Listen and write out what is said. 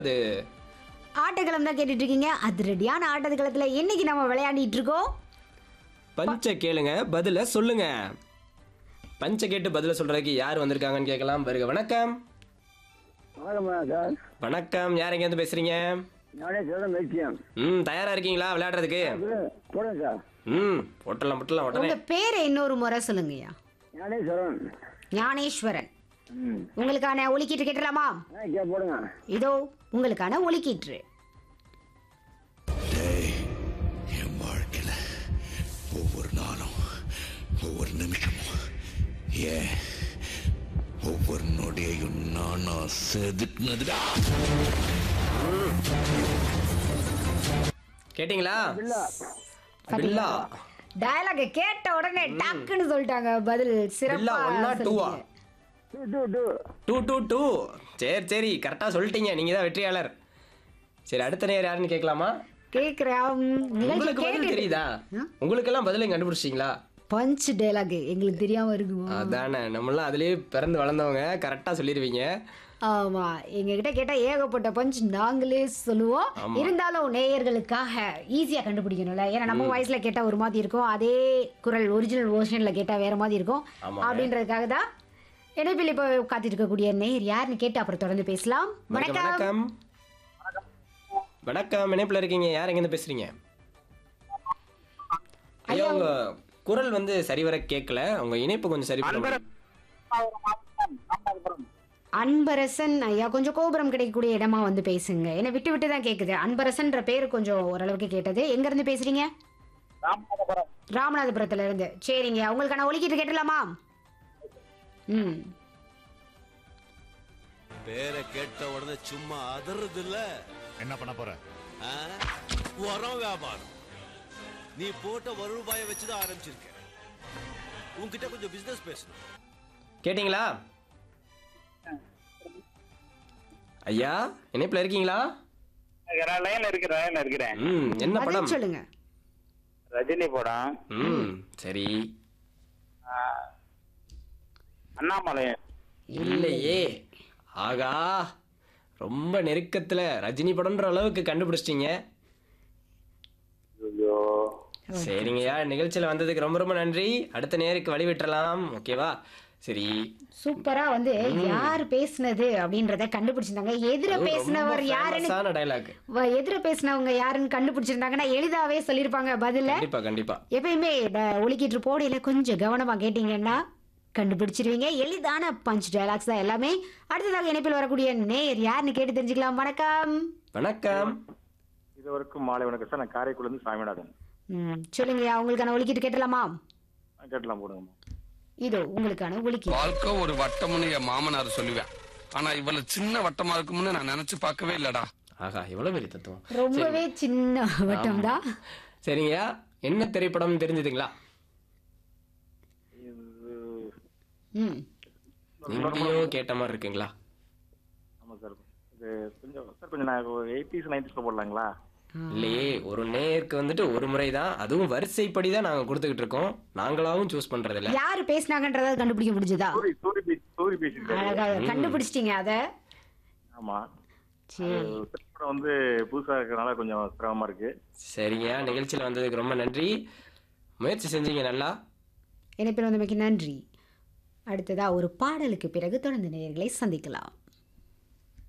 அது ஆட்டக்களம் தான் கேட்டுட்டு இருக்கீங்க அதிரடியான ஆட்டக்களத்துல இன்னைக்கு நம்ம விளையாடிட்டு இருக்கோம் பஞ்ச கேளுங்க பதில சொல்லுங்க பஞ்ச கேட்டு பதில சொல்றதுக்கு யார் வந்திருக்காங்கன்னு கேட்கலாம் வருக வணக்கம் வணக்கம் சார் வணக்கம் யார் எங்க இருந்து பேசுறீங்க நானே சொல்ல வைத்தியம் ம் தயாரா இருக்கீங்களா விளையாடுறதுக்கு போடுங்க சார் ம் போட்டலாம் போட்டலாம் உடனே உங்க பேரை இன்னொரு முறை சொல்லுங்கய்யா நானே சொல்றேன் ஞானேஸ்வரன் ம் உங்களுக்கான ஒலிக்கீற்று கேட்டலாமா ஆ கே போடுங்க இதோ உங்களுக்கான ஒலிக்கீற்று டேய் என் வாழ்க்கையில ஒவ்வொரு நாளும் ஒவ்வொரு நிமிஷமும் ஏன் ஒவ்வொரு நொடியையும் நானா செதுக்குனதுடா கேட்டிங்களா இல்ல பில்லா டயலாக கேட்ட உடனே டக்குன்னு சொல்லிட்டாங்க பதில் பில்லா சிறப்பா ஒன்னா டூவா சொல்லுங்க. Two two two two two two சரி சரி கரெக்டாக சொல்லிட்டீங்க நீங்கள் தான் வெற்றியாளர் சரி அடுத்த நேரம் யாருன்னு கேட்கலாமா கேக்குறேன் உம், நிகழ்ச்சி உங்களுக்கு பதில் கேட்டுட்டு- தெரியுதா ஆ? உங்களுக்கெல்லாம் பதில் கண்டுபிடிச்சிங்களா பஞ்ச் டயலாக் எங்களுக்கு தெரியாம இருக்குமா அதானே நம்மளாம் அதுலயே பிறந்து வளர்ந்தவங்க கரெக்டாக சொல்லிடுவீங்க ஆமா எங்க கிட்ட கேட்டா ஏகப்பட்ட பஞ்ச் நாங்களே சொல்லுவோம் ஆமா. இருந்தாலும் நேயர்களுக்காக ஈஸியா கண்டுபிடிக்கணும்ல ஏன்னா நம்ம வாய்ஸ்ல கேட்டா ஒரு மாதிரி இருக்கும் அதே குரல் ஒரிஜினல் வெர்ஷன்ல கேட்டா வேற மாதிரி இருக்கும் ஆமாங்க. அப்படின்றதுக்காக தான் இணைப்பில் இப்போ காத்துட்டு இருக்கக்கூடிய நேயர் யாருன்னு கேட்டு அப்புறம் தொடர்ந்து பேசலாம் வணக்கம் வணக்கம் வணக்கம் வணக்கம் இணைப்பில் இருக்கீங்க யார் எங்கேருந்து பேசுறீங்க ஐயா உங்க குரல் வந்து சரிவர கேட்கல உங்க இணைப்பு கொஞ்சம் சரி பண்ண அன்பரசன் ஐயா கொஞ்சம் கோபுரம் கிடைக்கக்கூடிய இடமா வந்து பேசுங்க என்ன விட்டு விட்டு தான் கேக்குது அன்பரசன்ற பேரு கொஞ்சம் ஓரளவுக்கு கேட்டது எங்க இருந்து பேசுறீங்க ராமநாதபுரத்துல இருந்து சரிங்க உங்களுக்கான ஒலிக்கிட்டு கேட்டலாமா ம் பேரை கேட்ட உடனே சும்மா அதறது இல்ல என்ன பண்ண போற உரம் வியாபாரம் நீ போட்ட ஒரு ரூபாயை வச்சுதான் ஆரம்பிச்சிருக்க உன்கிட்ட கொஞ்சம் பிசினஸ் பேசணும் கேட்டிங்களா ஐயா இணைப்பில் இருக்கீங்களா லைன்ல இருக்கிறேன் லைன்ல இருக்கிறேன் ம் என்ன படம் பதில் சொல்லுங்க ரஜினி படம் ம் சரி அண்ணாமலை இல்லையே ஆகா ரொம்ப நெருக்கத்துல ரஜினி படம்ன்ற அளவுக்கு கண்டுபிடிச்சிட்டீங்க ஐயோ சரிங்கய்யா நிகழ்ச்சியில வந்ததுக்கு ரொம்ப ரொம்ப நன்றி அடுத்த நேருக்கு வழி விட்டுறலாம் ஓகேவா சரி சூப்பரா வந்து யார் பேசுனது அப்படின்றத கண்டுபிடிச்சிருந்தாங்க எதிர பேசினவர் யாருன்னு டைலாக் வ- எதிர பேசினவங்க யாருன்னு கண்டுபிடிச்சிருந்தாங்கன்னா எளிதாவே சொல்லியிருப்பாங்க பதில கண்டிப்பா கண்டிப்பா எப்பயுமே ட- ஒலிக்கிட்டு போடையில கொஞ்சம் கவனமா கேட்டீங்கன்னா கண்டுபிடிச்சிருவீங்க எளிதான பஞ்ச் டயலாக்ஸ் தான் எல்லாமே அடுத்ததாக இணைப்பில் வரக்கூடிய நேயர் யாருன்னு கேட்டு தெரிஞ்சுக்கலாம் வணக்கம் வணக்கம் இது வரைக்கும் மாலை வணக்கம் சார் நான் காரைக்குடில இருந்து சாமிநாதன் ம், சொல்லுங்கய்யா உங்களுக்கான ஒலிக்கிட்டு கேட்டலாமா ஆ, கேட்டலாம் போடுங்க இதோ உங்களுக்கான ஒலிக்கீட்டு வாழ்க்கை ஒரு வட்டம்னு என் மாமனார் சொல்லுவேன் ஆனா இவ்வளவு சின்ன வட்டமா இருக்கும்னு நான் நினைச்சு பார்க்கவே இல்லடா ஆகா எவ்வளவு பெரிய தத்துவம் ரொம்பவே சின்ன வட்டம் தான் சரிங்கய்யா என்ன திரைப்படம் தெரிஞ்சதுங்களா ம் எங்கேயோ கேட்ட மாதிரி இருக்குங்களா ஆமா சார் இது கொஞ்சம் சார் கொஞ்சம் நான் எயிட்டிஸ் நைன்டிஸ்ல போடலாங்களா இல்லையே ஒரு நேருக்கு வந்துட்டு ஒரு முறை தான் அதுவும் வரிசைப்படி தான் நாங்க கொடுத்துக்கிட்டு இருக்கோம் நாங்களாவும் சூஸ் பண்றது இல்ல யாரு பேசினாங்கன்றத கண்டுபிடிக்க முடிஞ்சதா சூரி சூரி பீச் சூரி பீச் அழகா கண்டுபிடிச்சிட்டீங்க அத ஆமா சரி அது திரைப்படம் வந்து புதுசா இருக்கிறனால கொஞ்சம் சிரமமா இருக்கு சரிங்க நிகழ்ச்சியில் வந்ததுக்கு ரொம்ப நன்றி முயற்சி செஞ்சீங்க நல்லா இணைப்பில் வந்தமைக்கு நன்றி அடுத்ததா ஒரு பாடலுக்கு பிறகு தொடர்ந்து நேயர்களை சந்திக்கலாம்